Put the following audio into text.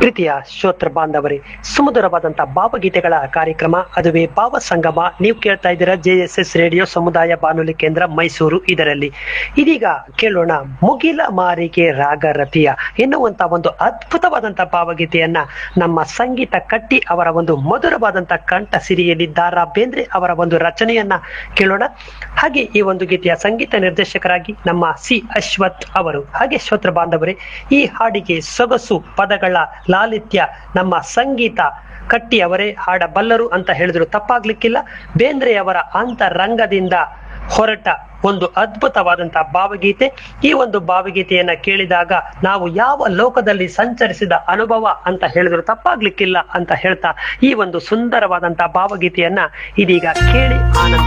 ಪ್ರೀತಿಯ ಶ್ರೋತೃ ಬಾಂಧವರೇ ಸುಮಧುರವಾದಂತ ಭಾವಗೀತೆಗಳ ಕಾರ್ಯಕ್ರಮ ಅದುವೇ ಭಾವ ಸಂಗಮ ನೀವು ಕೇಳ್ತಾ ಇದ್ದೀರಾ ಜೆ ಎಸ್ ಎಸ್ ರೇಡಿಯೋ ಸಮುದಾಯ ಬಾನುಲಿ ಕೇಂದ್ರ ಮೈಸೂರು ಇದರಲ್ಲಿ ಇದೀಗ ಕೇಳೋಣ ಮುಗಿಲ ಮಾರಿಗೆ ರಾಗರತಿಯ ಎನ್ನುವಂತ ಒಂದು ಅದ್ಭುತವಾದಂತ ಭಾವಗೀತೆಯನ್ನ ನಮ್ಮ ಸಂಗೀತ ಕಟ್ಟಿ ಅವರ ಒಂದು ಮಧುರವಾದಂತ ಕಂಠ ಸಿರಿಯಲ್ಲಿ ದಾರಾ ಬೇಂದ್ರೆ ಅವರ ಒಂದು ರಚನೆಯನ್ನ ಕೇಳೋಣ ಹಾಗೆ ಈ ಒಂದು ಗೀತೆಯ ಸಂಗೀತ ನಿರ್ದೇಶಕರಾಗಿ ನಮ್ಮ ಸಿ ಅಶ್ವಥ್ ಅವರು ಹಾಗೆ ಶ್ರೋತೃ ಬಾಂಧವರೇ ಈ ಹಾಡಿಗೆ ಸೊಗಸು ಪದಗಳ ಲಾಲಿತ್ಯ ನಮ್ಮ ಸಂಗೀತ ಕಟ್ಟಿ ಅವರೇ ಹಾಡಬಲ್ಲರು ಅಂತ ಹೇಳಿದ್ರು ತಪ್ಪಾಗ್ಲಿಕ್ಕಿಲ್ಲ ಬೇಂದ್ರೆಯವರ ಅಂತರಂಗದಿಂದ ಹೊರಟ ಒಂದು ಅದ್ಭುತವಾದಂತಹ ಭಾವಗೀತೆ ಈ ಒಂದು ಭಾವಗೀತೆಯನ್ನ ಕೇಳಿದಾಗ ನಾವು ಯಾವ ಲೋಕದಲ್ಲಿ ಸಂಚರಿಸಿದ ಅನುಭವ ಅಂತ ಹೇಳಿದ್ರು ತಪ್ಪಾಗ್ಲಿಕ್ಕಿಲ್ಲ ಅಂತ ಹೇಳ್ತಾ ಈ ಒಂದು ಸುಂದರವಾದಂತಹ ಭಾವಗೀತೆಯನ್ನ ಇದೀಗ ಕೇಳಿ ಆನಂದ